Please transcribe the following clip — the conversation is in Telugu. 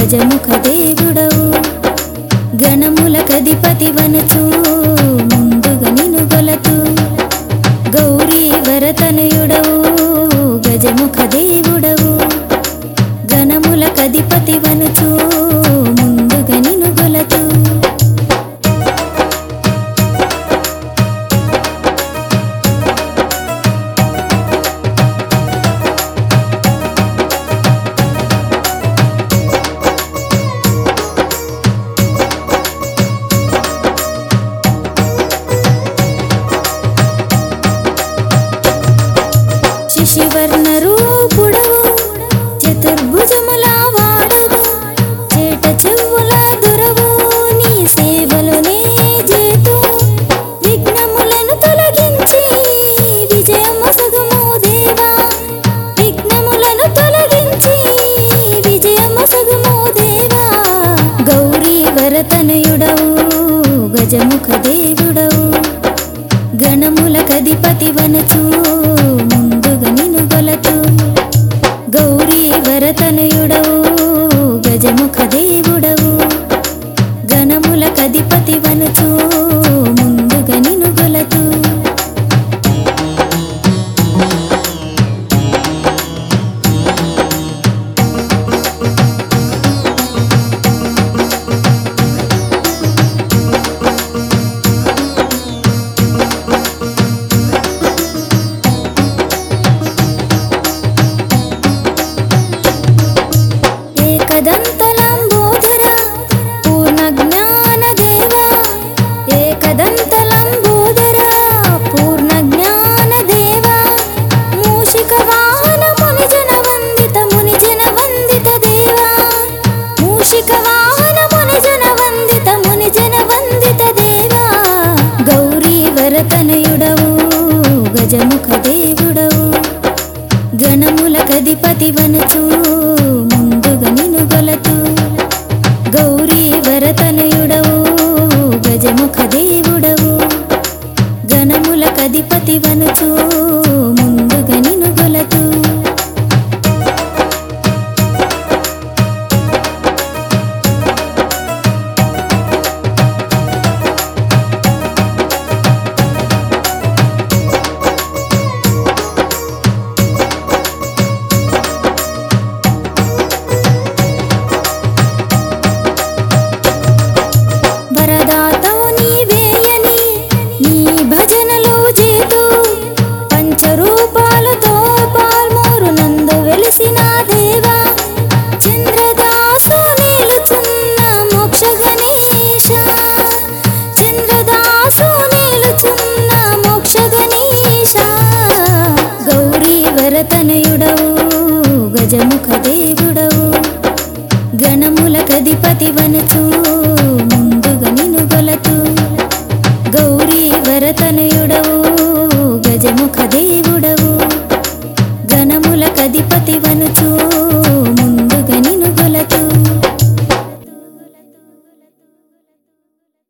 గజముఖ దేవుడవు గణముల కధిపతి వనచు ముందుగా నిను గొలతు గౌరీ వరతనయుడవు గజముఖ దేవుడవు గణముల కధిపతి వనచు ముందుగా నిను గొలతు శిశివర్ణ రూపుడవు చతుర్భుజముల వాడవు చేట చెవుల దొరవు నీ సేవలోనే చేతు విఘ్నములను తొలగించి విజయము సగుము దేవా విఘ్నములను తొలగించి విజయము సగుము దేవా గౌరీ వరతనయుడవు గజముఖ దేవుడవు గణముల కధిపతి వనచు ముందుగా నిను గొలతు గౌరీ వరతనయుడవు గజముఖ దేవుడవు గణముల కధిపతి వనచు ముందుగా నిను గొలతు ఏకదంతలంబోధర పూర్ణ జ్ఞాన దేవా ఏకదంతలంబోధర పూర్ణ జ్ఞాన దేవా మూషిక వాహన మునిజన వందిత మునిజన వందిత దేవా మూషిక వాహన మునిజన వందిత మునిజన వందిత దేవా గౌరీ వరతనయుడవు గజముఖ దేవుడవు గణముల కధిపతి వనచు ముందుగా నిను గొలతు గౌరీ వరతనయుడవు గజముఖ దేవుడవు గణముల కధిపతి వనచు ముందుగా నిను గొలతు వరదాతవు నీవేయని నీ భజనలు చేతు పంచరూపాలతో పాల్మూరు నందు వెలిసిన దేవా చంద్రదాసు నిలుచున్న మోక్ష గణేశ చంద్రదాసు నిలుచున్న మోక్ష గణేశ గౌరీ వరతనయుడవు గజము